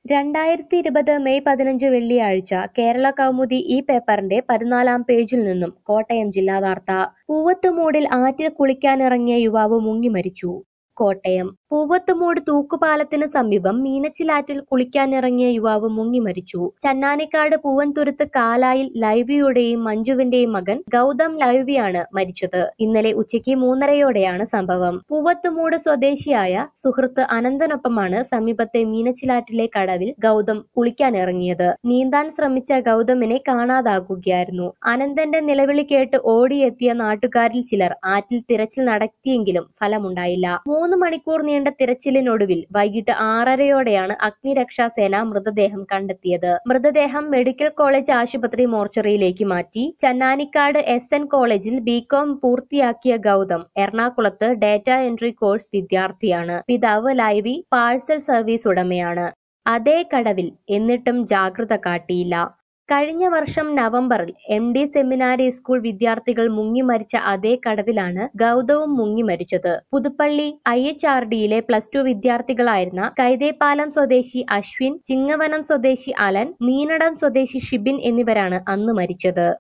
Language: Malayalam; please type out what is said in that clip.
രണ്ടായിരത്തി ഇരുപത് മെയ് പതിനഞ്ച് വെള്ളിയാഴ്ച കേരള കൗമുദി ഈ പേപ്പറിന്റെ പതിനാലാം പേജിൽ നിന്നും കോട്ടയം ജില്ലാ വാർത്ത പൂവത്തുമൂടിൽ ആറ്റിൽ കുളിക്കാനിറങ്ങിയ യുവാവ് മുങ്ങി മരിച്ചു കോട്ടയം പൂവത്തുമൂട് തൂക്കുപാലത്തിന് സമീപം മീനച്ചിലാറ്റിൽ കുളിക്കാനിറങ്ങിയ യുവാവ് മുങ്ങി മരിച്ചു ചന്നാനിക്കാട് പൂവൻതുരുത്ത് കാലായിൽ ലൈവിയുടെയും മഞ്ജുവിന്റെയും മകൻ ഗൗതം ലൈവിയാണ് മരിച്ചത് ഇന്നലെ ഉച്ചയ്ക്ക് മൂന്നരയോടെയാണ് സംഭവം പൂവത്തുമൂട് സ്വദേശിയായ സുഹൃത്ത് അനന്തനൊപ്പമാണ് സമീപത്തെ മീനച്ചിലാറ്റിലെ കടവിൽ ഗൗതം കുളിക്കാനിറങ്ങിയത് നീന്താൻ ശ്രമിച്ച ഗൗതമിനെ കാണാതാകുകയായിരുന്നു അനന്തന്റെ നിലവിളി കേട്ട് ഓടിയെത്തിയ നാട്ടുകാരിൽ ചിലർ ആറ്റിൽ തിരച്ചിൽ നടത്തിയെങ്കിലും ഫലമുണ്ടായില്ല മൂന്ന് മണിക്കൂർ നീണ്ട തിരച്ചിലിനൊടുവിൽ വൈകിട്ട് ആറരയോടെയാണ് അഗ്നിരക്ഷാസേന മൃതദേഹം കണ്ടെത്തിയത് മൃതദേഹം മെഡിക്കൽ കോളേജ് ആശുപത്രി മോർച്ചറിയിലേക്ക് മാറ്റി ചന്നാനിക്കാട് എസ് എൻ കോളേജിൽ ബികോം പൂർത്തിയാക്കിയ ഗൗതം എറണാകുളത്ത് ഡാറ്റ എൻട്രി കോഴ്സ് വിദ്യാർത്ഥിയാണ് പിതാവ് ലൈവി പാഴ്സൽ സർവീസ് ഉടമയാണ് അതേ കടവിൽ എന്നിട്ടും ജാഗ്രത കാട്ടിയില്ല കഴിഞ്ഞ വർഷം നവംബറിൽ എം ഡി സെമിനാരി സ്കൂൾ വിദ്യാർത്ഥികൾ മുങ്ങി മരിച്ച അതേ കടവിലാണ് ഗൗതവും മുങ്ങി മരിച്ചത് പുതുപ്പള്ളി ഐ എച്ച് ആർ ഡിയിലെ പ്ലസ് ടു വിദ്യാർത്ഥികളായിരുന്ന കൈതേപ്പാലം സ്വദേശി അശ്വിൻ ചിങ്ങവനം സ്വദേശി അലൻ മീനടം സ്വദേശി ഷിബിൻ എന്നിവരാണ് അന്ന് മരിച്ചത്